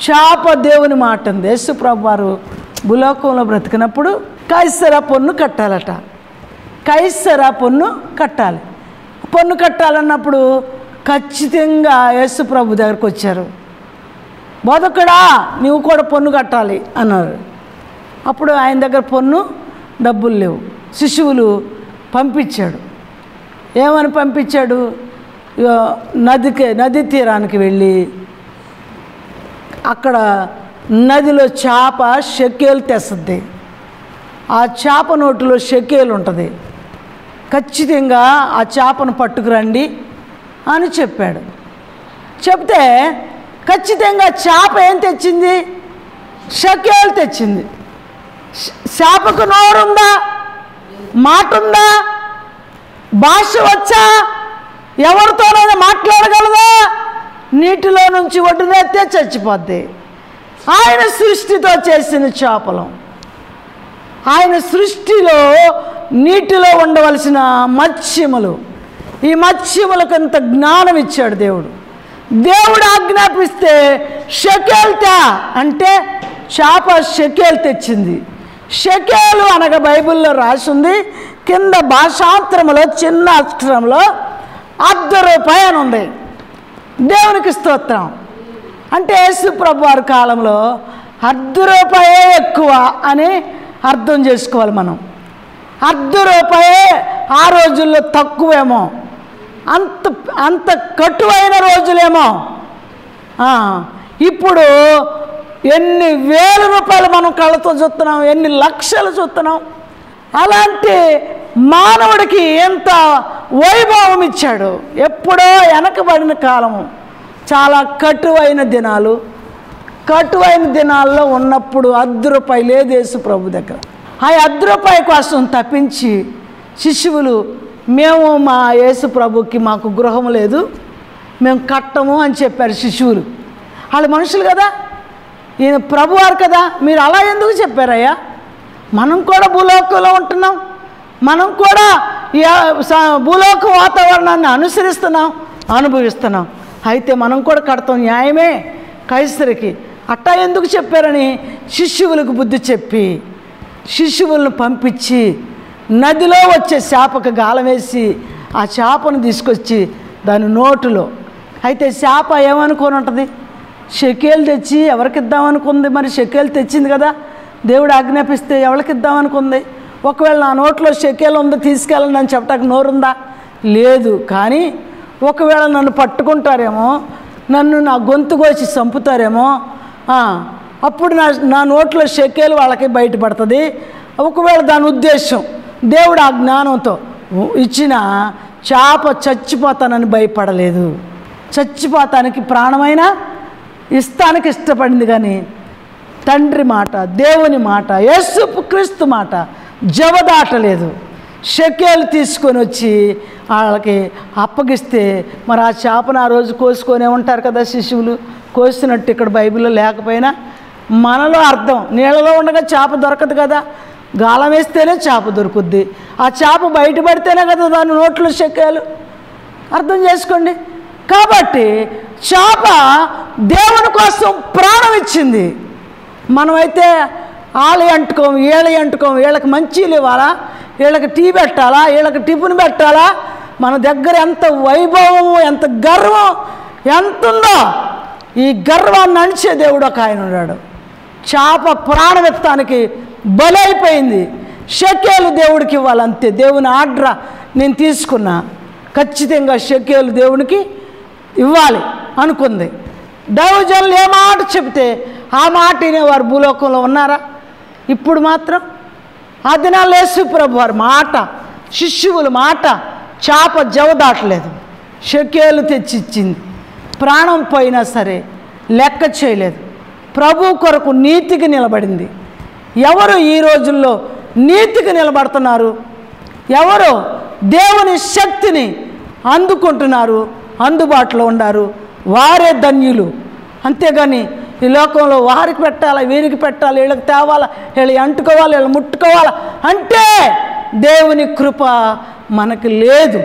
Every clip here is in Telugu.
చాప దేవుని మాట ఉంది యేసుప్రభు వారు భూలోకంలో బ్రతికినప్పుడు కైసర పన్ను కట్టాలట కైసర పన్ను కట్టాలి పన్ను కట్టాలన్నప్పుడు ఖచ్చితంగా యేసుప్రభు దగ్గరకు వచ్చారు బోధకుడా నువ్వు కూడా పన్ను కట్టాలి అన్నారు అప్పుడు ఆయన దగ్గర పన్ను డబ్బులు లేవు శిశువులు పంపించాడు ఏమని పంపించాడు ఇగో నదికి నది తీరానికి వెళ్ళి అక్కడ నదిలో చేప షెకేలు తెస్తుంది ఆ చేప నోటిలో షెకేలు ఉంటుంది ఖచ్చితంగా ఆ చేపను పట్టుకురండి అని చెప్పాడు చెప్తే ఖచ్చితంగా చేప ఏం తెచ్చింది షకేలు తెచ్చింది ష- చేపకు నోరుందా మాట ఉందా భాష వచ్చా ఎవరితోనైనా మాట్లాడగలదా నీటిలో నుంచి ఒడ్డునెత్తే చచ్చిపోద్ది ఆయన సృష్టితో చేసిన చేపలం ఆయన సృష్టిలో నీటిలో ఉండవలసిన మత్స్యములు ఈ మత్స్యములకు ఇంత జ్ఞానం ఇచ్చాడు దేవుడు దేవుడు ఆజ్ఞాపిస్తే షకేల్తా అంటే చేప షకేల్ తెచ్చింది షకేలు అనగా బైబిల్లో రాసింది కింద భాషాంతరములో చిన్న అక్షరంలో అర్ధ రూపాయి అని ఉంది దేవునికి స్తోత్రం అంటే యేసు ప్రభు వారి కాలంలో అర్ధ రూపాయే ఎక్కువ అని అర్థం చేసుకోవాలి మనం అర్ధ రూపాయే ఆ రోజుల్లో తక్కువేమో అంత అంత కటువైన రోజులేమో ఆ, ఇప్పుడు ఎన్ని వేల రూపాయలు మనం కళ్ళతో చూస్తున్నాం ఎన్ని లక్షలు చూస్తున్నాం అలాంటి మానవుడికి ఎంత వైభవం ఇచ్చాడు ఎప్పుడో వెనకబడిన కాలము చాలా కటువైన దినాలు కటువైన దినాల్లో ఉన్నప్పుడు అర్ధ రూపాయి లేదు యేసు ప్రభు దగ్గర ఆ అర్ధ రూపాయి కోసం తప్పించి శిశువులు మేము మా యేసు ప్రభుకి మాకు గృహం లేదు మేము కట్టము అని చెప్పారు శిశువులు వాళ్ళు మనుషులు కదా ఈయన ప్రభువారు కదా మీరు అలా ఎందుకు చెప్పారయ్యా మనం కూడా భూలోకంలో ఉంటున్నాం మనం కూడా ఈ స- భూలోక వాతావరణాన్ని అనుసరిస్తున్నాం అనుభవిస్తున్నాం అయితే మనం కూడా కడతాం న్యాయమే కైసరికి అట్టా ఎందుకు చెప్పారని శిష్యువులకు బుద్ధి చెప్పి శిష్యువులను పంపించి నదిలో వచ్చే చేపకు గాలం వేసి ఆ చేపను తీసుకొచ్చి దాని నోటులో అయితే చేప ఏమనుకొని ఉంటుంది షెకేలు తెచ్చి ఎవరికి ఇద్దామనుకుంది మరి షెకేలు తెచ్చింది కదా దేవుడు ఆజ్ఞాపిస్తే ఎవరికి ఇద్దామనుకుంది ఒకవేళ నా నోట్లో షెకేలు ఉందో తీసుకెళ్ళండి అని చెప్పటానికి నోరుందా లేదు కానీ ఒకవేళ నన్ను పట్టుకుంటారేమో నన్ను నా గొంతు కోసి చంపుతారేమో ఆ, అప్పుడు నా నా నోట్లో షెకేలు వాళ్ళకి బయటపడుతుంది ఒకవేళ దాని ఉద్దేశం దేవుడు ఆ జ్ఞానంతో ఇచ్చిన చేప చచ్చిపోతానని భయపడలేదు చచ్చిపోతానికి ప్రాణమైన ఇస్తానికి ఇష్టపడింది కానీ తండ్రి మాట దేవుని మాట యేసు క్రీస్తు మాట జవదాటలేదు షకేలు తీసుకొని వచ్చి వాళ్ళకి అప్పగిస్తే మరి ఆ చేపను ఆ రోజు కోసుకొనే ఉంటారు కదా శిశువులు కోసినట్టు ఇక్కడ బైబిల్లో లేకపోయినా మనలో అర్థం నీళ్ళలో ఉండగా చేప దొరకదు కదా గాలం వేస్తేనే చేప దొరుకుద్ది ఆ చేప బయటపడితేనే కదా దాని నోట్లో షకేలు అర్థం చేసుకోండి కాబట్టి చేప దేవుని కోసం ప్రాణం ఇచ్చింది మనమైతే ఆలి అంటుకోం వీళ్ళ అంటుకోం వీళ్ళకి మంచీలు ఇవ్వాలా వీళ్ళకి టీ పెట్టాలా వీళ్ళకి టిఫిన్ పెట్టాలా మన దగ్గర ఎంత వైభవం ఎంత గర్వం ఎంత ఉందో ఈ గర్వాన్ని అణిచే దేవుడు ఒక ఆయన ఉన్నాడు చేప ప్రాణవిత్తానికి బలైపోయింది షకేలు దేవుడికి ఇవ్వాలంతే దేవుని ఆర్డర్ నేను తీసుకున్నా ఖచ్చితంగా షకేలు దేవునికి ఇవ్వాలి అనుకుంది దైవజనులు ఏ మాట చెబితే ఆ మాట వినేవారు భూలోకంలో ఉన్నారా ఇప్పుడు మాత్రం ఆ దినాలు యేసు ప్రభు వారి మాట శిష్యువుల మాట చాప జవదాటలేదు షకేలు తెచ్చిచ్చింది ప్రాణం పోయినా సరే లెక్క చేయలేదు ప్రభు కొరకు నీతికి నిలబడింది ఎవరు ఈ రోజుల్లో నీతికి నిలబడుతున్నారు ఎవరు దేవుని శక్తిని అందుకుంటున్నారు అందుబాటులో ఉన్నారు వారే ధన్యులు అంతేగాని ఈ లోకంలో వారికి పెట్టాలి వీరికి పెట్టాలి వీళ్ళకి తేవాలా వీళ్ళు అంటుకోవాలి వీళ్ళు ముట్టుకోవాలా అంటే దేవుని కృప మనకు లేదు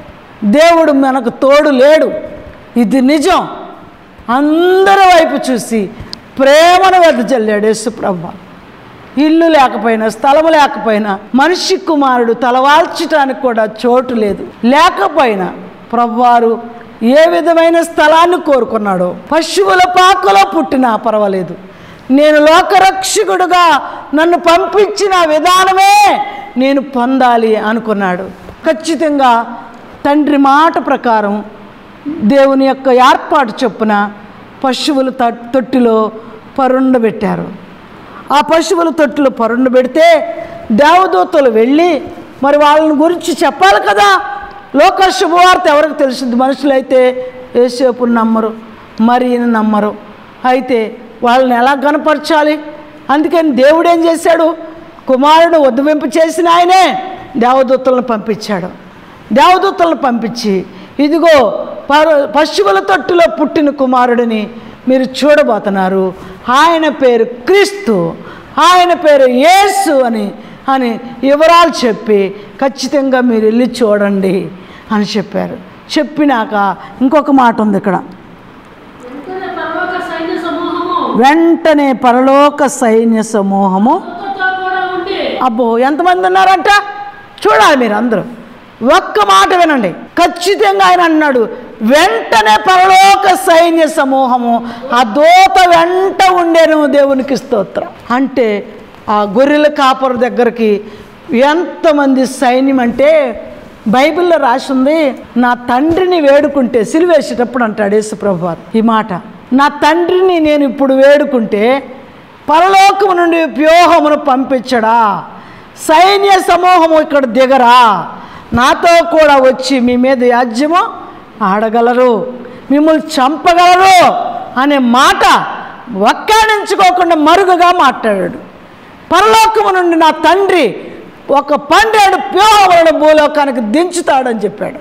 దేవుడు మనకు తోడు లేడు ఇది నిజం అందరి వైపు చూసి ప్రేమను వెదజల్లాడు యేసుప్రభ ఇల్లు లేకపోయినా స్థలము లేకపోయినా మనిషి కుమారుడు తలవాల్చటానికి కూడా చోటు లేదు లేకపోయినా ప్రభువారు ఏ విధమైన స్థలాన్ని కోరుకున్నాడో పశువుల పాకలో పుట్టినా పర్వాలేదు నేను లోకరక్షకుడుగా నన్ను పంపించిన విధానమే నేను పొందాలి అనుకున్నాడు ఖచ్చితంగా తండ్రి మాట ప్రకారం దేవుని యొక్క ఏర్పాటు చొప్పున పశువుల త- తొట్టిలో పరుండబెట్టారు ఆ పశువుల తొట్టులో పరుండు పెడితే దేవదూతలు వెళ్ళి మరి వాళ్ళని గురించి చెప్పాలి కదా లోక శుభవార్త ఎవరికి తెలిసింది మనుషులైతే ఏసేపుని నమ్మరు మరి ఈయన నమ్మరు అయితే వాళ్ళని ఎలా కనపరచాలి అందుకని దేవుడు ఏం చేశాడు కుమారుడు ఉద్యమింపు చేసిన ఆయనే దేవదూతలను పంపించాడు దేవదూతలను పంపించి ఇదిగో పరు పశువుల తొట్టులో పుట్టిన కుమారుడిని మీరు చూడబోతున్నారు ఆయన పేరు క్రీస్తు ఆయన పేరు యేసు అని అని వివరాలు చెప్పి ఖచ్చితంగా మీరు వెళ్ళి చూడండి అని చెప్పారు చెప్పినాక ఇంకొక మాట ఉంది ఇక్కడ వెంటనే పర్వక సైన్య సమూహము వెంటనే పరలోక సైన్య సమూహము దూతతో కూడా ఉండి అబ్బో ఎంతమంది ఉన్నారంట చూడాలి మీరు అందరూ ఒక్క మాట వినండి ఖచ్చితంగా ఆయన అన్నాడు వెంటనే పరలోక సైన్య సమూహము ఆ దూత వెంట ఉండేను దేవునికి స్తోత్రం అంటే ఆ గొర్రెల కాపరు దగ్గరికి ఎంతమంది సైన్యం అంటే బైబిల్లో రాసి ఉంది నా తండ్రిని వేడుకుంటే సిలివేసేటప్పుడు అంటాడు యేసుప్రభు వారు ఈ మాట నా తండ్రిని నేను ఇప్పుడు వేడుకుంటే పరలోకము నుండి వ్యూహమును పంపించడా సైన్య సమూహము ఇక్కడ దిగరా నాతో కూడా వచ్చి మీ మీద యాజ్యము ఆడగలరు మిమ్మల్ని చంపగలరు అనే మాట ఒక్కాడించుకోకుండా మరుగుగా మాట్లాడాడు పరలోకము నుండి నా తండ్రి ఒక పన్నెండు వ్యూహములను భూలోకానికి దించుతాడని చెప్పాడు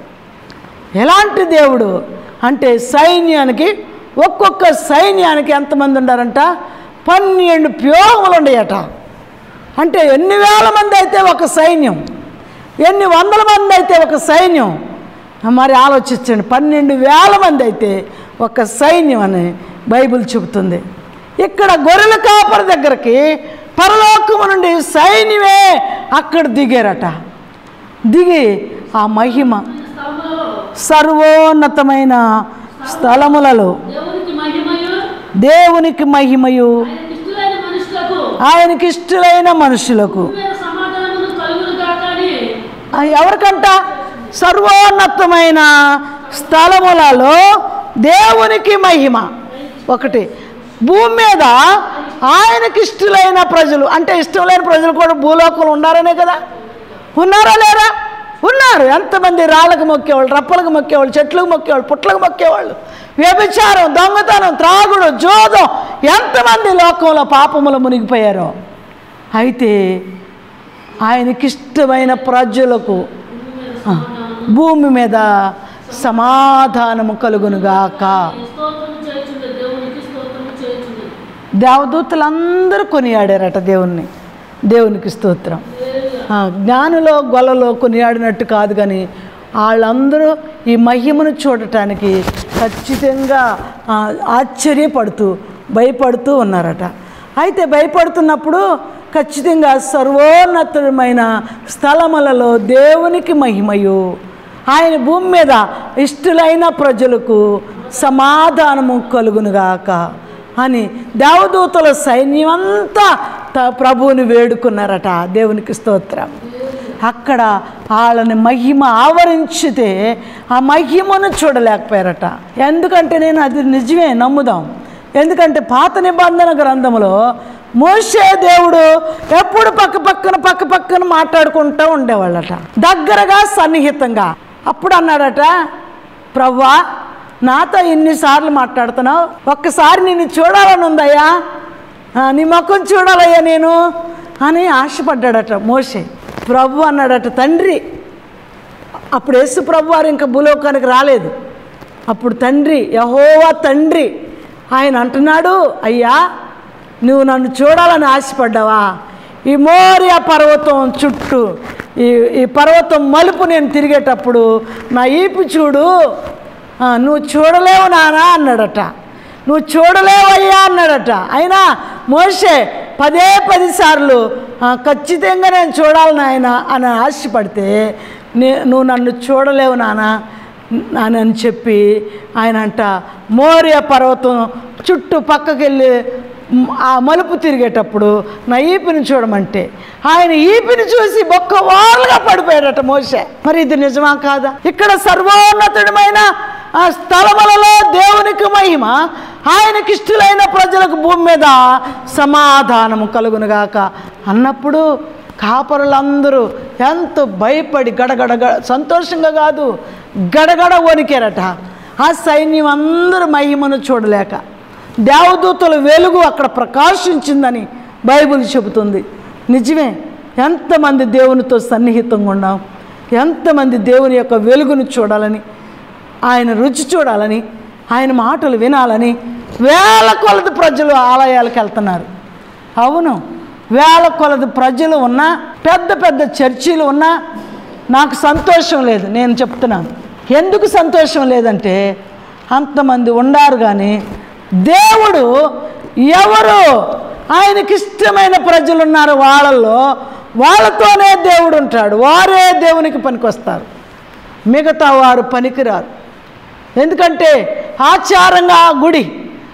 ఎలాంటి దేవుడు అంటే సైన్యానికి ఒక్కొక్క సైన్యానికి ఎంతమంది ఉండారంట పన్నెండు వ్యూహములు ఉన్నాయట అంటే ఎన్ని వేల మంది అయితే ఒక సైన్యం ఎన్ని వందల మంది అయితే ఒక సైన్యం మరి ఆలోచించండి పన్నెండు వేల మంది అయితే ఒక సైన్యం అని బైబిల్ చెబుతుంది ఇక్కడ గొర్రెల కాపరి దగ్గరికి పరలోకము నుండి సైన్యమే అక్కడ దిగారట దిగి ఆ మహిమ స్థలములలో సర్వోన్నతమైన స్థలములలో దేవునికి మహిమయు దేవునికి మహిమయు ఆయన ఇష్టలైన మనుషులకు ఆయనకి ఇష్టలైన మనుషులకు మీద సమాధానమును కలుగును గాక అని ఆ ఎవరికంట సర్వోన్నతమైన స్థలములలో దేవునికి మహిమ ఒకటి భూమి మీద ఆయనకి ఇష్టలైన ప్రజలు అంటే ఇష్టం లేని ప్రజలు కూడా భూలోకంలో ఉన్నారనే కదా ఉన్నారా లేరా ఉన్నారు ఎంతమంది రాళ్ళకు మొక్కేవాళ్ళు రప్పలకు మొక్కేవాళ్ళు చెట్లకు మొక్కేవాళ్ళు పుట్లకు మొక్కేవాళ్ళు వ్యభిచారం దొంగతనం త్రాగుడు జోదం ఎంతమంది లోకంలో పాపములు మునిగిపోయారో అయితే ఆయనకిష్టమైన ప్రజలకు ఆ, భూమి మీద సమాధానము కలుగునుగాక స్తోత్రము చేయుచుండే దేవునికి స్తోత్రము చేయుచుండే దేవదూతలందరూ కొనియాడారట దేవుణ్ణి దేవునికి స్తోత్రం ఆ, జ్ఞానులో గొల్లలో కొనియాడినట్టు కాదు కానీ వాళ్ళందరూ ఈ మహిమను చూడటానికి ఖచ్చితంగా ఆ, ఆశ్చర్యపడుతూ భయపడుతూ ఉన్నారట అయితే భయపడుతున్నప్పుడు ఖచ్చితంగా సర్వోన్నతమైన స్థలములలో దేవునికి మహిమయు ఆయన భూమి మీద ఇష్టలైన ప్రజలకు సమాధానము కలుగునుగాక అని దేవదూతల సైన్యం అంతా త- ప్రభువుని వేడుకున్నారట దేవునికి స్తోత్రం అక్కడ వాళ్ళని మహిమ ఆవరించితే ఆ మహిమను చూడలేకపోయారట ఎందుకంటే నేను అది నిజమే నమ్ముదాం ఎందుకంటే పాత నిబంధన గ్రంథంలో మోసే దేవుడు ఎప్పుడు పక్క పక్కన పక్క పక్కన మాట్లాడుకుంటూ ఉండేవాళ్ళట దగ్గరగా సన్నిహితంగా అప్పుడు అన్నాడట ప్రవ్వా నాతో ఇన్నిసార్లు మాట్లాడుతున్నావు ఒక్కసారి నిన్ను చూడాలని ఉందయ్యా ఆ, నీ ముఖం చూడాలయ్యా నేను అని ఆశపడ్డాడట మోసే ప్రభు అన్నాడట తండ్రి అప్పుడు యేసు ప్రభు వారు ఇంకా భూలోకానికి రాలేదు అప్పుడు తండ్రి యహోవా తండ్రి ఆయన అంటున్నాడు అయ్యా నువ్వు నన్ను చూడాలని ఆశపడ్డావా ఈ మోరియా పర్వతం చుట్టూ ఈ ఈ పర్వతం మలుపు నేను తిరిగేటప్పుడు నా ఈపు చూడు ఆ, నువ్వు చూడలేవు నానా అన్నాడట నువ్వు చూడలేవయ్యా అన్నాడట అయినా మోషే పదే పది సార్లు "ఆ, ఖచ్చితంగా నేను చూడాలి నాయన అని ఆశపడితే నే నువ్వు నన్ను చూడలేవు నాన్న అని అని చెప్పి ఆయన అంట మోర్య పర్వతం చుట్టూ పక్కకెళ్ళి మ్, ఆ మలుపు తిరిగేటప్పుడు నా ఈపిని చూడమంటే ఆయన ఈపిని చూసి బొక్క వారుగా పడిపోయాడట మోసే మరి ఇది నిజమా కాదా ఇక్కడ సర్వోన్నతుడమైన ఆ స్థలములలో దేవునికి మహిమ ఆయనకి ఇష్టలైన ప్రజలకు భూమి మీద సమాధానము కలుగునుగాక అన్నప్పుడు కాపరులందరూ ఎంతో భయపడి గడగడ గ- సంతోషంగా కాదు గడగడ వణికారట ఆ సైన్యం అందరూ మహిమను చూడలేక దేవదూతల వెలుగు అక్కడ ప్రకాశించిందని బైబిల్ చెబుతుంది నిజమే ఎంతమంది దేవునితో సన్నిహితంగా ఉన్నాం ఎంతమంది దేవుని యొక్క వెలుగును చూడాలని ఆయన రుచి చూడాలని ఆయన మాటలు వినాలని వేల కొలది ప్రజలు ఆలయాలకు వెళ్తున్నారు అవును వేల కొలది ప్రజలు ఉన్నా పెద్ద పెద్ద చర్చీలు ఉన్నా నాకు సంతోషం లేదు నేను చెప్తున్నాను ఎందుకు సంతోషం లేదంటే అంతమంది ఉండారు కానీ దేవుడు ఎవరు ఆయనకి ఇష్టమైన ప్రజలు ఉన్నారు వాళ్ళల్లో వాళ్ళతోనే దేవుడు ఉంటాడు వారే దేవునికి పనికొస్తారు మిగతా వారు పనికిరారు ఎందుకంటే ఆచారంగా గుడి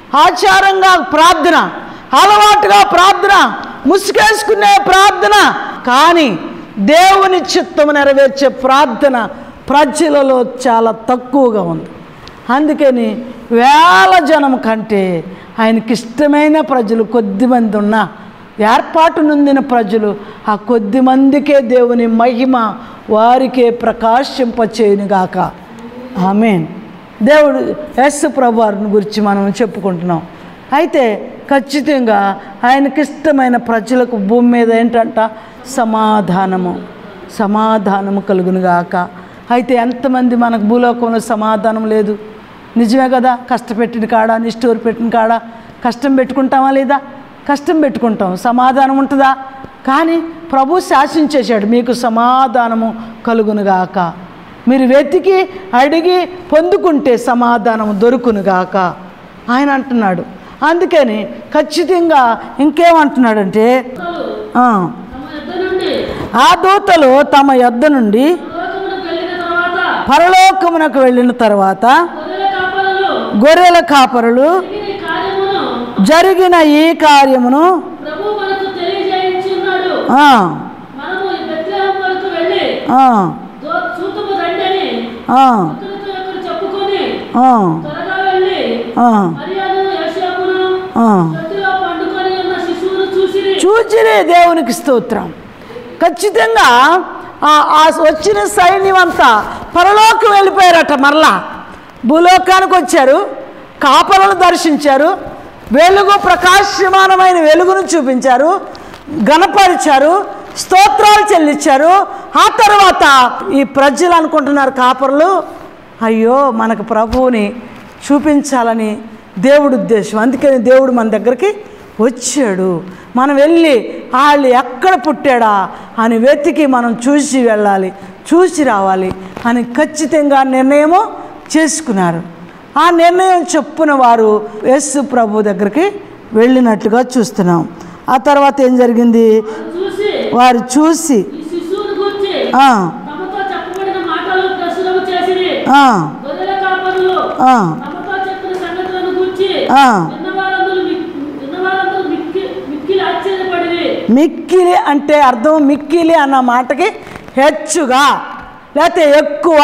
ఆచారంగా ప్రార్థన అలవాటుగా ప్రార్థన ముసుగేసుకునే ప్రార్థన కానీ దేవుని చిత్తము నెరవేర్చే ప్రార్థన ప్రజలలో చాలా తక్కువగా ఉంది అందుకని వేల జనం కంటే ఆయనకి ఇష్టమైన ప్రజలు కొద్దిమంది ఉన్నా ఏర్పాటు నొందిన ప్రజలు ఆ కొద్ది మందికే దేవుని మహిమ వారికే ప్రకాశింపచేయునుగాక ఆమెన్ దేవుడు యస్సు ప్రభువారిని గురించి మనం చెప్పుకుంటున్నాం అయితే ఖచ్చితంగా ఆయనకి ఇష్టమైన ప్రజలకు భూమి మీద ఏంటంట సమాధానము సమాధానము కలుగునుగాక అయితే ఎంతమంది మనకు భూలోకంలో సమాధానం లేదు నిజమే కదా కష్టపెట్టిన కాడ నిష్ఠూరు పెట్టిన కాడ కష్టం పెట్టుకుంటామా లేదా కష్టం పెట్టుకుంటాం సమాధానం ఉంటుందా కానీ ప్రభు శాసించేశాడు మీకు సమాధానము కలుగునుగాక మీరు వెతికి అడిగి పొందుకుంటే సమాధానం దొరుకునుగాక ఆయన అంటున్నాడు అందుకని ఖచ్చితంగా ఇంకేమంటున్నాడంటే ఆ, తమ యుద్ధ నుండి ఆ దూతలు తమ యొద్ద నుండి లోకమునకు వెళ్ళిన తర్వాత పరలోకమునకు వెళ్ళిన తర్వాత గొర్రెల కాపరులు గొర్రెల కాపరులు జరిగిన ఈ కార్యమును జరిగిన ఈ కార్యమును ప్రభు మనకు తెలియజేయించున్నాడు ఆ, మనము ఈ బెత్లెహేము వరకు వెళ్ళి ఆ, దో- చూతుము రండి అని ఆ, ఒకరితో ఒకరు చెప్పుకొని ఆ, త్వరగా వెళ్ళి ఆ, మరియాను యోసేపును ఆ. గదిలో పండుకొని ఉన్న శిశువును చూసి చూచిరే దేవునికి స్తోత్రం ఖచ్చితంగా ఆ ఆ వచ్చిన సైన్యం అంతా పరలోకం వెళ్ళిపోయారట మరలా భూలోకానికి వచ్చారు కాపలను దర్శించారు వెలుగు ప్రకాశమానమైన వెలుగును చూపించారు గణపరిచారు స్తోత్రాలు చెల్లించారు ఆ తర్వాత ఈ ప్రజలు అనుకుంటున్నారు కాపరులు అయ్యో మనకు ప్రభువుని చూపించాలని దేవుడు ఉద్దేశం అందుకని దేవుడు మన దగ్గరికి వచ్చాడు మనం వెళ్ళి వాళ్ళు ఎక్కడ పుట్టాడా అని వెతికి మనం చూసి వెళ్ళాలి చూసి రావాలి అని ఖచ్చితంగా నిర్ణయము చేసుకున్నారు ఆ నిర్ణయం చొప్పున వారు యేసు ప్రభు దగ్గరికి వెళ్ళినట్టుగా చూస్తున్నాం ఆ తర్వాత ఏం జరిగింది చూసి వారు చూసి ఈ శిశువును గూర్చి ఆ, తమతో చెప్పబడిన మాటలు ప్రచురము చేసిరి ఆ, గొర్రెల కాపరులు ఆ, తమతో చెప్పిన సంగతులను గూర్చి ఆ. విన్నవారందరూ మిక్- విన్నవారందరూ మిక్కి మిక్కిలి ఆశ్చర్యపడిరి మిక్కిలి అంటే అర్థం మిక్కిలి అన్న మాటకి హెచ్చుగా లేకపోతే ఎక్కువ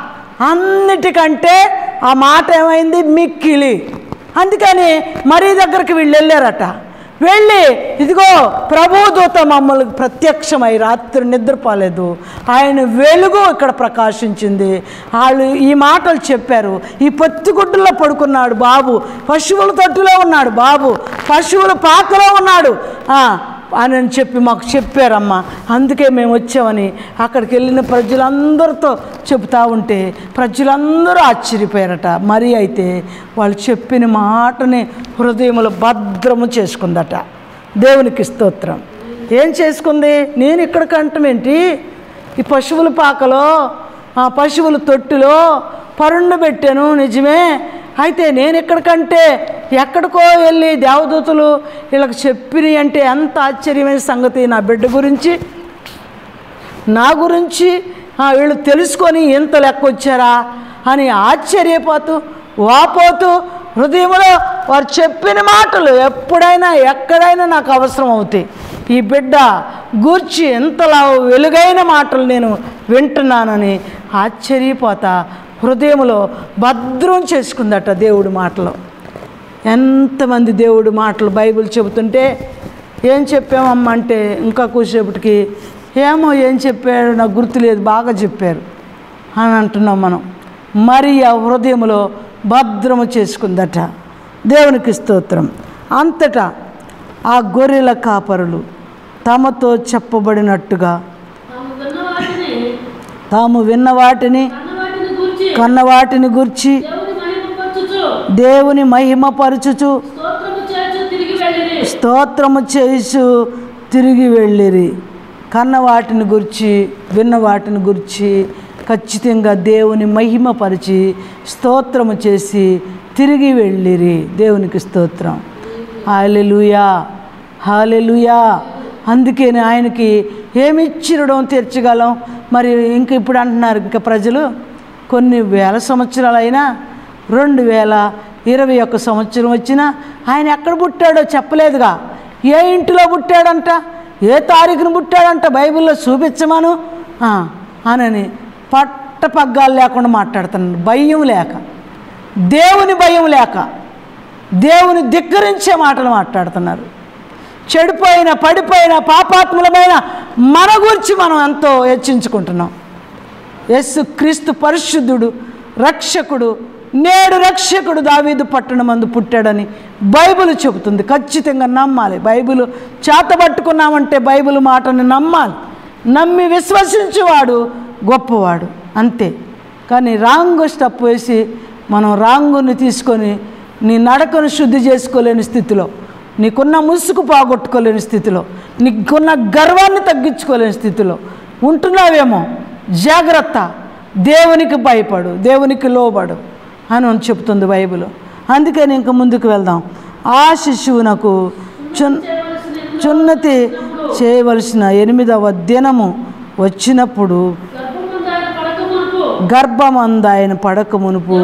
అన్నిటికంటే ఆ మాట ఏమైంది మిక్కిలి అందుకని మరీ దగ్గరికి వీళ్ళు వెళ్ళారట వెళ్ళి ఇదిగో ప్రభుదూత మమ్మల్ని ప్రత్యక్షమై రాత్రి నిద్రపోలేదు ఆయన వెలుగు ఇక్కడ ప్రకాశించింది వాళ్ళు ఈ మాటలు చెప్పారు ఈ పొత్తిగుడ్డులో పడుకున్నాడు బాబు పశువుల తొట్టులో ఉన్నాడు బాబు పశువుల పాకలో ఉన్నాడు ఆ, అని అని చెప్పి మాకు చెప్పారమ్మా అందుకే మేము వచ్చామని అక్కడికి వెళ్ళిన ప్రజలందరితో చెబుతా ఉంటే ప్రజలందరూ ఆశ్చర్యపోయారట మరి అయితే వాళ్ళు చెప్పిన మాటని హృదయములో భద్రము చేసుకుందట దేవునికి స్తోత్రం ఏం చేసుకుంది నేను ఇక్కడ కంటం ఏంటి ఈ పశువుల పాకలో ఆ పశువుల తొట్టులో పరుండ పెట్టాను నిజమే అయితే నేను ఎక్కడికంటే ఎక్కడికో వెళ్ళి దేవదూతలు వీళ్ళకి చెప్పిన అంటే ఎంత ఆశ్చర్యమైన సంగతి నా బిడ్డ గురించి నా గురించి ఆ, వీళ్ళు తెలుసుకొని ఇంత లెక్క వచ్చారా అని ఆశ్చర్యపోతూ వాపోతూ హృదయంలో వారు చెప్పిన మాటలు ఎప్పుడైనా ఎక్కడైనా నాకు అవసరం అవుతాయి ఈ బిడ్డ గూర్చి ఎంతలా వెలుగైన మాటలు నేను వింటున్నానని ఆశ్చర్యపోతా హృదయంలో భద్రం చేసుకుందట దేవుడి మాటలు ఎంతమంది దేవుడి మాటలు బైబిల్ చెబుతుంటే ఏం చెప్పామమ్మ అంటే ఇంకా కూసేపటికి ఏమో ఏం చెప్పారు నాకు గుర్తులేదు బాగా చెప్పారు అని అంటున్నాం మనం మరి ఆ హృదయంలో భద్రము చేసుకుందట దేవునికి స్తోత్రం అంతటా ఆ గొర్రెల కాపరులు తమతో చెప్పబడినట్టుగా తాము విన్న వాటిని తాము విన్న వాటిని కన్న వాటిని గూర్చి కన్న వాటిని గుర్చి దేవుని మహిమపరచుచు దేవుని మహిమపరచుచు స్తోత్రము చేర్చు తిరిగి వెళ్ళిరి స్తోత్రము చేసు తిరిగి వెళ్ళిరి కన్న వాటిని గురించి విన్న వాటిని గురించి ఖచ్చితంగా దేవుని మహిమపరిచి స్తోత్రము చేసి తిరిగి వెళ్ళిరి దేవునికి స్తోత్రం హాలెలుయా హాలెలుయా అందుకని ఆయనకి ఏమి ఇచ్చిరడం తీర్చగలం మరి ఇంక ఇప్పుడు అంటున్నారు ఇంకా ప్రజలు కొన్ని వేల సంవత్సరాలైనా రెండు వేల ఇరవై ఒక్క సంవత్సరం వచ్చినా ఆయన ఎక్కడ పుట్టాడో చెప్పలేదుగా ఏ ఇంటిలో పుట్టాడంట ఏ తారీఖున పుట్టాడంట బైబిల్లో చూపించమను ఆ, అనని పట్ట పగ్గాలు లేకుండా మాట్లాడుతున్నాడు భయం లేక దేవుని భయం లేక దేవుని ధిక్కరించే మాటలు మాట్లాడుతున్నారు చెడిపోయిన పడిపోయిన పాపాత్ములమైన మన గురించి మనం ఎంతో హెచ్చించుకుంటున్నాం యేసు క్రీస్తు పరిశుద్ధుడు రక్షకుడు నేడు రక్షకుడు దావీదు పట్టణమందు పుట్టాడని బైబిల్ చెబుతుంది ఖచ్చితంగా నమ్మాలి బైబిల్ చేతబట్టుకున్నామంటే బైబిల్ మాటని నమ్మాలి నమ్మి విశ్వసించేవాడు గొప్పవాడు అంతే కానీ రాంగు స్టెప్ వేసి మనం రాంగుని తీసుకొని నీ నడకను శుద్ధి చేసుకోలేని స్థితిలో నీకున్న ముసుగు పోగొట్టుకోలేని స్థితిలో నీకున్న గర్వాన్ని తగ్గించుకోలేని స్థితిలో ఉంటున్నావేమో జాగ్రత్త దేవునికి భయపడు దేవునికి లోబడు అని అని చెప్తుంది బైబిల్ అందుకని ఇంక ముందుకు వెళ్దాం ఆ శిశువునకు చున్ చేయవలసిన చున్నతి చేయవలసిన ఎనిమిదవ దినము వచ్చినప్పుడు గర్భమందు ఆయన పడక మునుపు గర్భమంద ఆయన పడక మునుపు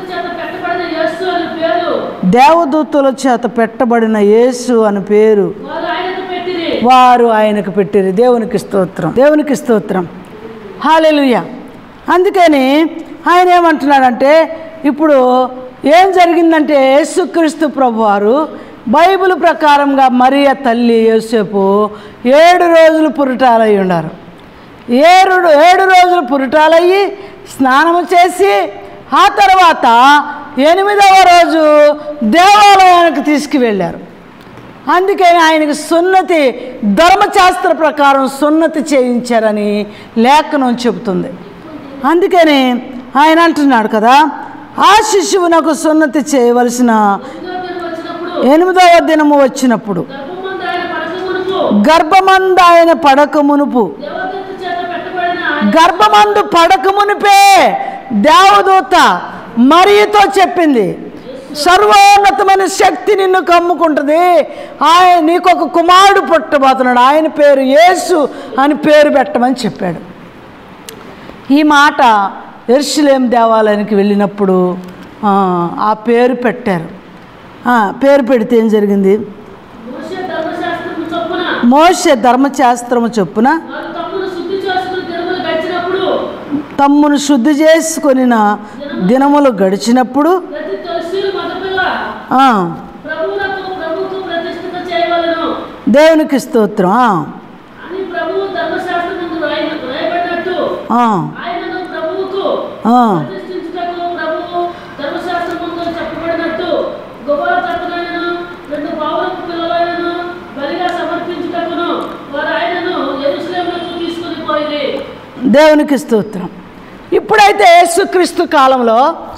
దేవదూత చేత పెట్టబడిన యేసు అని పేరు దేవదూతల చేత పెట్టబడిన యేసు అని పేరు వారు ఆయనకు పెట్టిరి వారు ఆయనకు పెట్టారు దేవునికి స్తోత్రం దేవునికి స్తోత్రం హాలెలుయ అందుకని ఆయన ఏమంటున్నాడంటే ఇప్పుడు ఏం జరిగిందంటే యేసుక్రీస్తు ప్రభు వారు బైబిల్ ప్రకారంగా మరియ తల్లి యోసేపు ఏడు రోజులు పురుటాలయ్యి ఉన్నారు ఏడు ఏడు రోజులు పురుటాలయ్యి స్నానము చేసి ఆ తర్వాత ఎనిమిదవ రోజు దేవాలయానికి తీసుకువెళ్ళారు అందుకని ఆయనకు సున్నతి ధర్మశాస్త్ర ప్రకారం సున్నతి చేయించారని లేఖనం చెబుతుంది అందుకని ఆయన అంటున్నాడు కదా ఆ శిశువునకు సున్నతి చేయవలసిన ఎనిమిదో దినం వచ్చినప్పుడు ఎనిమిదవ దినము వచ్చినప్పుడు గర్భమందు ఆయన పడక మునుపు గర్భమందు ఆయన పడక మునుపు దేవదూత చేత పెట్టబడిన ఆయన గర్భమందు పడక మునిపే దేవదూత మరియతో చెప్పింది సర్వోన్నతమైన శక్తి నిన్ను కమ్ముకుంటుంది ఆయన నీకు ఒక కుమారుడు పుట్టబోతున్నాడు ఆయన పేరు యేసు అని పేరు పెట్టమని చెప్పాడు ఈ మాట ఎర్షులేం దేవాలయానికి వెళ్ళినప్పుడు ఆ, ఆ పేరు పెట్టారు ఆ, పేరు పెడితే ఏం జరిగింది మోషే ధర్మశాస్త్రము చొప్పున మోసే ధర్మశాస్త్రము చొప్పున వారు తమ్మును శుద్ధి చేసుకుని దినములు గడిచినప్పుడు తమ్మును శుద్ధి చేసుకొనిన దినములు గడిచినప్పుడు ప్రతి తొలిసీలు మగపిల్ల ఆ, ప్రభువులకు ప్రభువుకు ప్రతిష్ఠిత చేయవలను దేవునికి స్తోత్రం ఆ, అని ప్రభువు ధర్మశాస్త్రముందు రాయ రాయబడినట్టు ఆ, ఆయనను ప్రభువుకు ఆ. ప్రతిష్ఠించుటకు ప్రభువు ధర్మశాస్త్రముందు చెప్పబడినట్టు గొప్ప తత్వనైనను రెండు పావులకు పిల్లలైనను బలిగా సమర్పించుటకును వారు ఆయనను ఎరుసలేములకు తీసుకుని పోయిరి దేవునికి స్తోత్రం ఇప్పుడైతే యేసుక్రీస్తు కాలంలో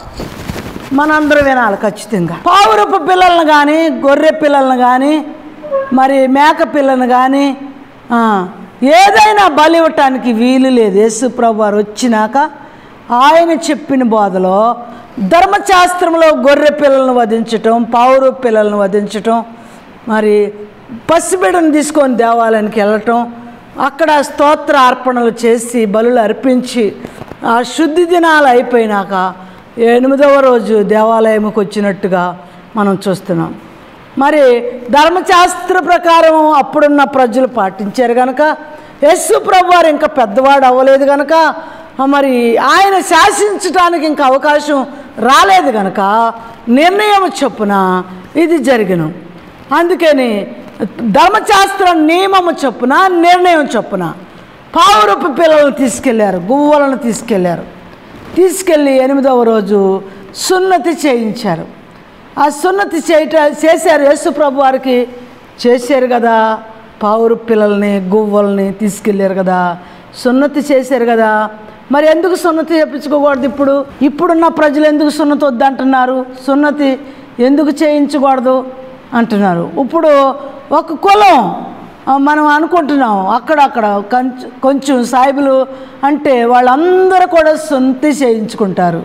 మనందరం వినాలి ఖచ్చితంగా పావురపు పిల్లలను కానీ గొర్రె పిల్లలను కానీ మరి మేక పిల్లను కానీ ఆ, ఏదైనా బలి ఇవ్వటానికి వీలు లేదు యేసు ప్రభు వారు వచ్చినాక ఆయన చెప్పిన బోధలో ధర్మశాస్త్రంలో గొర్రె పిల్లలను వధించటం పావురు పిల్లలను వధించటం మరి పసిబిడను తీసుకొని దేవాలయానికి వెళ్ళటం అక్కడ స్తోత్ర అర్పణలు చేసి బలులు అర్పించి ఆ శుద్ధి దినాలు అయిపోయినాక ఎనిమిదవ రోజు దేవాలయంకి వచ్చినట్టుగా మనం చూస్తున్నాం మరి ధర్మశాస్త్ర ప్రకారం అప్పుడున్న ప్రజలు పాటించారు కనుక యస్సు ప్రభు వారు ఇంకా పెద్దవాడు అవ్వలేదు కనుక మరి ఆయన శాసించడానికి ఇంకా అవకాశం రాలేదు కనుక నిర్ణయం చొప్పున ఇది జరిగిన అందుకని ధర్మశాస్త్ర నియమము చొప్పున నిర్ణయం చొప్పున పావురపు పిల్లలను తీసుకెళ్లారు గువ్వలను తీసుకెళ్లారు తీసుకెళ్ళి ఎనిమిదవ రోజు సున్నతి చేయించారు ఆ సున్నతి చేయట చేశారు యేసు ప్రభు వారికి చేశారు కదా పావురు పిల్లల్ని గువ్వల్ని తీసుకెళ్ళారు కదా సున్నతి చేశారు కదా మరి ఎందుకు సున్నతి చేయించుకోకూడదు ఇప్పుడు ఇప్పుడున్న ప్రజలు ఎందుకు సున్నతి వద్దంటున్నారు సున్నతి ఎందుకు చేయించకూడదు అంటున్నారు ఇప్పుడు ఒక కులం ఆ, మనం అనుకుంటున్నాం అక్కడక్కడ కొంచెం కొంచెం సాయిబులు అంటే వాళ్ళందరూ కూడా సున్నతి చేయించుకుంటారు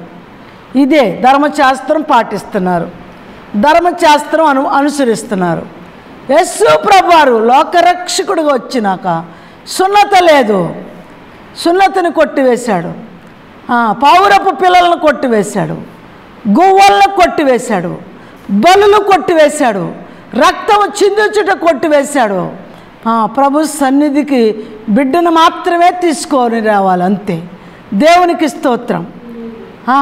ఇదే ధర్మశాస్త్రం పాటిస్తున్నారు ధర్మశాస్త్రం అను అనుసరిస్తున్నారు యస్సు ప్రభువారు లోకరక్షకుడిగా వచ్చినాక సున్నత లేదు సున్నతిని కొట్టివేశాడు ఆ, పౌరపు పిల్లలను కొట్టివేశాడు గువ్వలను కొట్టివేశాడు బలులు కొట్టివేశాడు రక్తం చిందుచుట కొట్టివేశాడు ఆ, ప్రభు సన్నిధికి బిడ్డను మాత్రమే తీసుకొని రావాలి అంతే దేవునికి స్తోత్రం ఆ,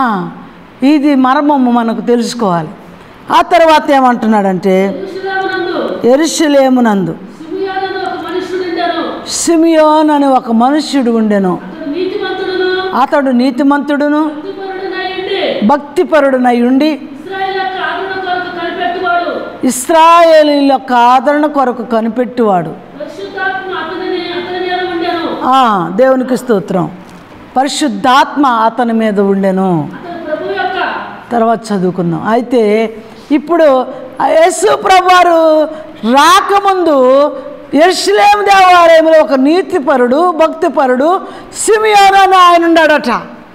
ఇది మర్మము మనకు తెలుసుకోవాలి ఆ తర్వాత ఏమంటున్నాడంటే యెరూషలేమునందు ఎరుషులేమునందు సిమియోనను ఒక మనుష్యుడుండెను సిమియోన్ అని ఒక మనుష్యుడు ఉండెను అతడు నీతిమంతుడును అతడు నీతిమంతుడును భక్తిపరుడునై ఉండి భక్తిపరుడునై ఉండి ఇశ్రాయేలు యొక్క ఆదరణ కొరకు కనిపెట్టువాడు ఇస్రాయేలీల యొక్క ఆదరణ కొరకు కనిపెట్టువాడు పరిశుద్ధాత్మ అతనిని అతని మీద ఉండెను ఆ, దేవునికి స్తోత్రం పరిశుద్ధాత్మ అతని మీద ఉండెను అతడు ప్రభు యొక్క తర్వాత చదువుకుందాం అయితే ఇప్పుడు ఆ యేసు ప్రభువారు రాకముందు ఎర్షలేం దేవాలయంలో ఒక నీతిపరుడు భక్తిపరుడు సిమియోను అని ఆయన ఉన్నాడట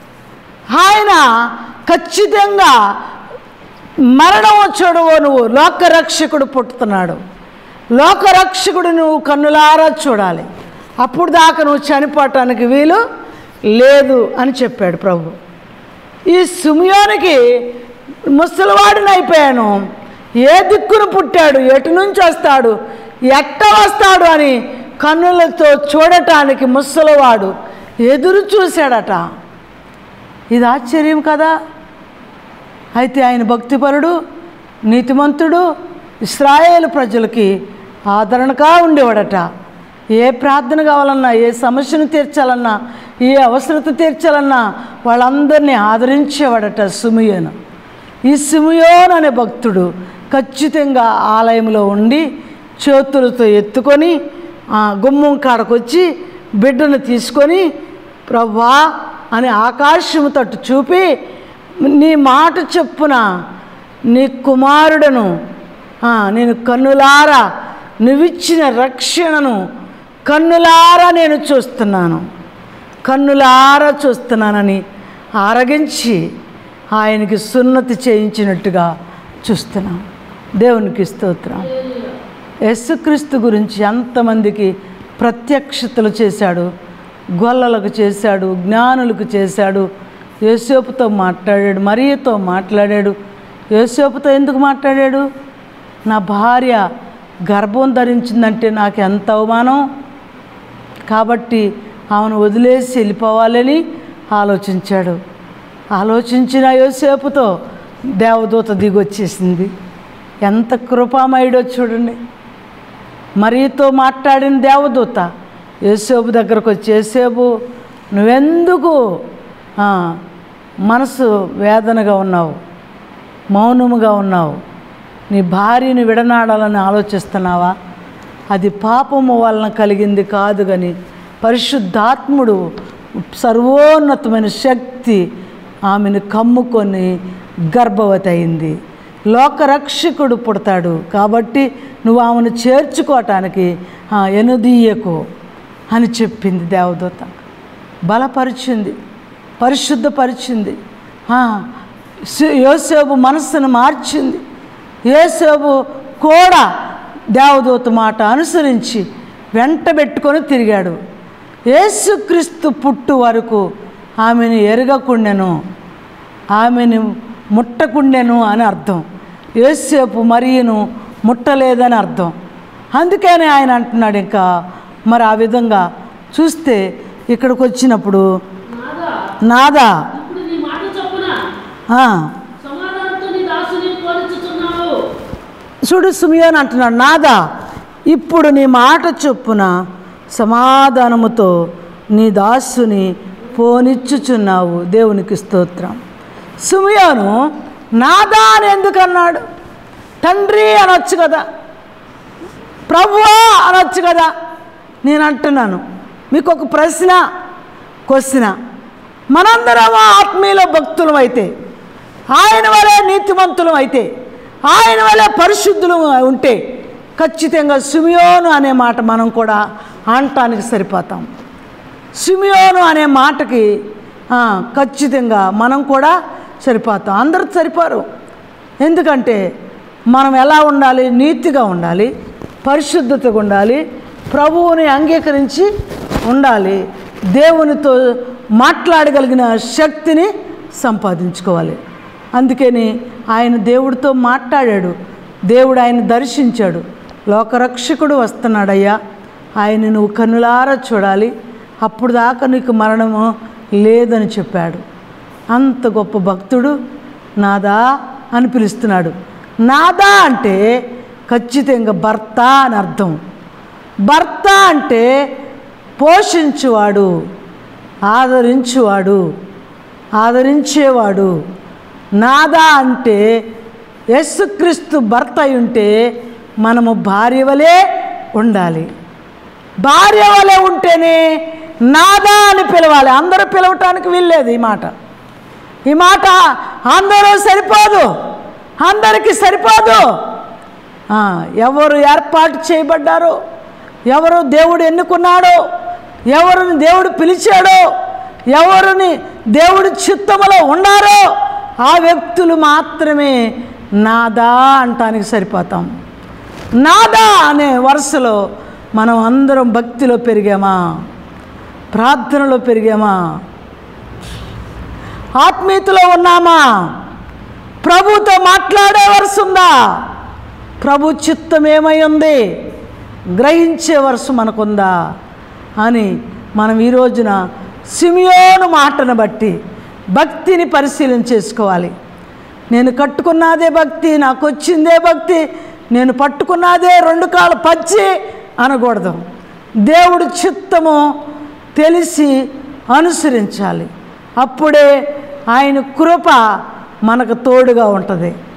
ఆయన ఖచ్చితంగా మరణం చూడవో నువ్వు లోకరక్షకుడు పుట్టుతున్నాడు లోకరక్షకుడు నువ్వు కన్నులారా చూడాలి అప్పుడు దాకా నువ్వు చనిపోవటానికి వీలు లేదు అని చెప్పాడు ప్రభు ఈ సుమియోనికి ముసలివాడిని అయిపోయాను ఏ దిక్కును పుట్టాడు ఎటు నుంచి వస్తాడు ఎట్ట వస్తాడు అని కన్నులతో చూడటానికి ముసలివాడు ఎదురు చూశాడట ఇది ఆశ్చర్యం కదా అయితే ఆయన భక్తిపరుడు నీతిమంతుడు ఇస్రాయేల్ ప్రజలకి ఆదరణగా ఉండేవాడట ఏ ప్రార్థన కావాలన్నా ఏ సమస్యను తీర్చాలన్నా ఏ అవసరత తీర్చాలన్నా వాళ్ళందరినీ ఆదరించేవాడట సుమియోను ఈ సుమియోన్ అనే భక్తుడు ఖచ్చితంగా ఆలయంలో ఉండి చేతులతో ఎత్తుకొని ఆ గుమ్మం కాడకు వచ్చి బిడ్డను తీసుకొని ప్రభా అని ఆకాశము తట్టు చూపి నీ మాట చెప్పున నీ కుమారుడను ఆ, నేను కన్నులారా నువ్విచ్చిన రక్షణను కన్నులారా నేను చూస్తున్నాను కన్నులారా చూస్తున్నానని ఆరగించి ఆయనకి సున్నతి చేయించినట్టుగా చూస్తున్నాం దేవునికి స్తోత్రం యేసుక్రీస్తు గురించి ఎంతమందికి ప్రత్యక్షతలు చేశాడు గొల్లలకు చేశాడు జ్ఞానులకు చేశాడు యోసేపుతో మాట్లాడాడు మరియతో మాట్లాడాడు యోసేపుతో ఎందుకు మాట్లాడాడు నా భార్య గర్భం ధరించిందంటే నాకు ఎంత అవమానం కాబట్టి ఆమెను వదిలేసి వెళ్ళిపోవాలని ఆలోచించాడు ఆలోచించిన యోసేపుతో దేవదూత దిగొచ్చేసింది ఎంత కృపామయుడో చూడండి మరియతో మాట్లాడిన దేవదూత యేసేపు దగ్గరకు వచ్చి యేసేపు నువ్వెందుకు ఆ, మనసు వేదనగా ఉన్నావు మౌనముగా ఉన్నావు నీ భార్యను విడనాడాలని ఆలోచిస్తున్నావా అది పాపము వలన కలిగింది కాదు కానీ పరిశుద్ధాత్ముడు సర్వోన్నతమైన శక్తి ఆమెను కమ్ముకొని గర్భవతి అయింది లోకరక్షకుడు పుడతాడు కాబట్టి నువ్వు ఆమెను చేర్చుకోవటానికి ఆ, ఎనుదీయకు అని చెప్పింది దేవదూత బలపరిచింది పరిశుద్ధపరిచింది ఆ, సి- యోసేపు మనస్సును మార్చింది యోసేపు కూడా దేవదూత మాట అనుసరించి వెంట పెట్టుకొని తిరిగాడు యేసుక్రీస్తు పుట్టు వరకు ఆమెను ఎరగకుండెను ఆమెను ముట్టకుండెను అని అర్థం యేసేపు మరియును ముట్టలేదని అర్థం అందుకని ఆయన అంటున్నాడు ఇంకా మరి ఆ విధంగా చూస్తే ఇక్కడికి వచ్చినప్పుడు నాదా నాదా ఇప్పుడు నీ మాట చొప్పున ఆ, సమాధానంతో నీ దాసుని పోనిచ్చుచున్నావు చూడు సుమియోన్ అంటున్నాడు నాదా ఇప్పుడు నీ మాట చొప్పున సమాధానముతో నీ దాసుని పోనిచ్చుచున్నావు దేవునికి స్తోత్రం సుమియోను నాదా అని ఎందుకు అన్నాడు తండ్రి అనొచ్చు కదా ప్రభువా అనొచ్చు కదా నేను అంటున్నాను మీకు ఒక ప్రశ్న క్వశ్చన మనందరం ఆత్మీయుల భక్తులం అయితే ఆయన వలె నీతిమంతులం అయితే ఆయన వలె పరిశుద్ధులు ఉంటే ఖచ్చితంగా సుమియోను అనే మాట మనం కూడా అనటానికి సరిపోతాం సిమియోను అనే మాటకి ఆ, ఖచ్చితంగా మనం కూడా సరిపోతాం అందరూ సరిపోరు ఎందుకంటే మనం ఎలా ఉండాలి నీతిగా ఉండాలి పరిశుద్ధతగా ఉండాలి ప్రభువుని అంగీకరించి ఉండాలి దేవునితో మాట్లాడగలిగిన శక్తిని సంపాదించుకోవాలి అందుకని ఆయన దేవుడితో మాట్లాడాడు దేవుడు ఆయన దర్శించాడు లోకరక్షకుడు వస్తున్నాడయ్యా ఆయన నువ్వు కన్నులారా చూడాలి అప్పుడు దాకా నీకు మరణము లేదని చెప్పాడు అంత గొప్ప భక్తుడు నాదా అని పిలుస్తున్నాడు నాదా అంటే ఖచ్చితంగా భర్త అని అర్థం భర్త అంటే పోషించువాడు ఆదరించువాడు ఆదరించేవాడు నాదా అంటే యేసుక్రీస్తు భర్త అయి ఉంటే మనము భార్య వలె ఉండాలి భార్య వలె ఉంటేనే నాదా అని పిలవాలి అందరూ పిలవటానికి వీల్లేదు ఈ మాట ఈ మాట అందరూ సరిపోదు అందరికీ సరిపోదు ఆ, ఎవరు ఏర్పాటు చేయబడ్డారో ఎవరు దేవుడు ఎన్నుకున్నాడో ఎవరిని దేవుడు పిలిచాడో ఎవరిని దేవుడి చిత్తములో ఉన్నారో ఆ వ్యక్తులు మాత్రమే నాదా అంటానికి సరిపోతాం నాదా అనే వరుసలో మనం అందరం భక్తిలో పెరిగామా ప్రార్థనలో పెరిగామా ఆత్మీయతలో ఉన్నామా ప్రభుతో మాట్లాడే వరుస ఉందా ప్రభు చిత్తం ఏమై ఉంది గ్రహించే వరుస మనకుందా అని మనం ఈ రోజున సిమియోను మాటను బట్టి భక్తిని పరిశీలన చేసుకోవాలి నేను కట్టుకున్నదే భక్తి నాకు వచ్చిందే భక్తి నేను పట్టుకున్నదే రెండు కాళ్ళు పచ్చి అనకూడదు దేవుడి చిత్తము తెలిసి అనుసరించాలి అప్పుడే ఆయన కృప మనకు తోడుగా ఉంటుంది